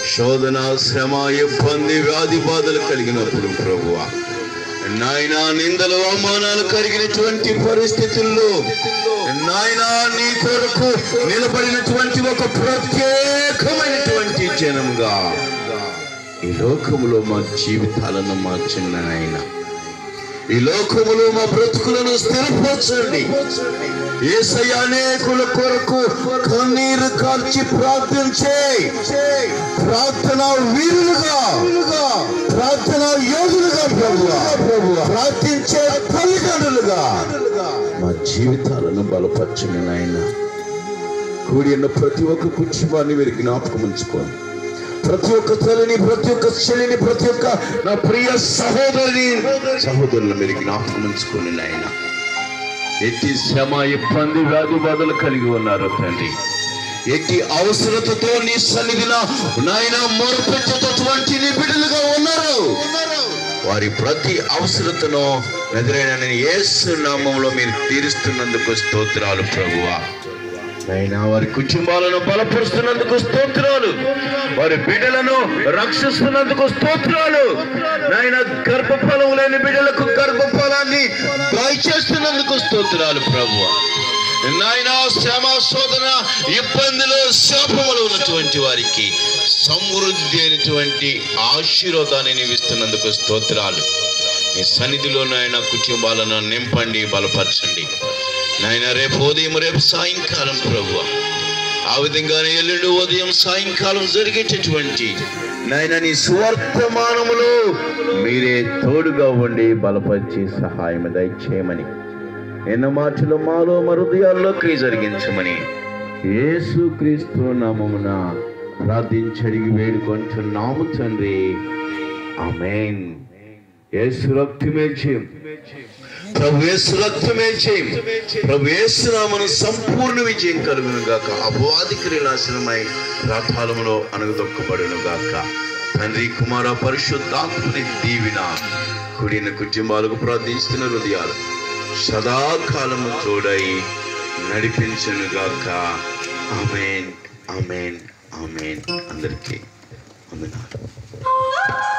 శోధన శ్రమ ఇబ్బంది వ్యాధి బాధలు కలిగినప్పుడు ప్రభువా నాయన నిందలు అవమానాలు కలిగినటువంటి పరిస్థితుల్లో నాయన నీ కొరకు నిలబడినటువంటి ఒక ప్రత్యేకమైనటువంటి జనముగా ఈ లోకములో మా జీవితాలను మార్చిన నాయన ఈ లోకములో మా బ్రతుకులను స్థిరపరచండి ఏసయ్య అనేకుల కొరకు కన్నీరు కార్చి ప్రార్థించే ప్రార్థన వీరులుగా ప్రార్థన యోధులుగా ప్రభువా ప్రార్థించే తల్లిదండ్రులుగా మా జీవితాలను బలపరచండి నాయన కూడి ఉన్న ప్రతి ఒక్క కుటుంబాన్ని మీరు జ్ఞాపకం ఉంచుకోండి ప్రతి ఒక్క తల్లిని ప్రతి ఒక్క చెల్లిని ప్రతి ఒక్క నా ప్రియ సహోదరిని సహోదరులను మీరు జ్ఞాపకం ఉంచుకోండి నాయన ఎట్టి శ్రమ ఇబ్బంది వ్యాధి బాధలు కలిగి ఉన్నారు తండ్రి ఎట్టి అవసరతతో నీ సన్నిధిన నాయన మొరపెట్టేటటువంటి నీ బిడ్డలుగా ఉన్నారు వారి ప్రతి అవసరతను ఎదురైన యేసు నామంలో మీరు తీరుస్తున్నందుకు స్తోత్రాలు ప్రభువా నైనా వారి కుటుంబాలను బలపరుస్తున్నందుకు స్తోత్రాలు వారి బిడ్డలను రక్షిస్తున్నందుకు స్తోత్రాలు నాయన గర్భఫలం లేని బిడ్డలకు గర్భఫలాన్ని దయచేస్తున్నందుకు స్తోత్రాలు ప్రభు నాయన శ్రమ శోధన ఇబ్బందులు శాపములు ఉన్నటువంటి వారికి సమృద్ధి అయినటువంటి ఆశీర్వాదాన్ని నీవు ఇస్తున్నందుకు స్తోత్రాలు మీ సన్నిధిలో నాయన కుటుంబాలను నింపండి బలపరచండి నాయన రేపు ఉదయం రేపు సాయంకాలం ప్రభు ఆ విధంగానే ఎల్లుండి ఉదయం సాయంకాలం జరిగేటటువంటి నాయన నీ సువర్తమానములో మీరే తోడుగా ఉండి బలపరిచి సహాయం దయచేయమని ఎన్న మాటలు మాలో మా హృదయాల్లోకి జరిగించమని యేసు క్రీస్తు నామమున ప్రార్థించడిగి వేడుకుంటున్నాము తండ్రి ఆమేన్ యేసు రక్తమే చేయం ప్రభు యేసు రక్తమే చేయం ప్రభు యేసు నామను సంపూర్ణ విజయం కలుగును గాక అపవాది క్రియలాశనమై రాతాళములో అణగదొక్కబడును గాక తండ్రి కుమార పరిశుద్ధాత్మని దీవిన కూడిన కుటుంబాలకు ప్రార్థిస్తున్న హృదయాలు సదాకాలము తోడై నడిపించను గాక ఆమెన్ ఆమెన్ ఆమెన్ అందరికీ వందనాలు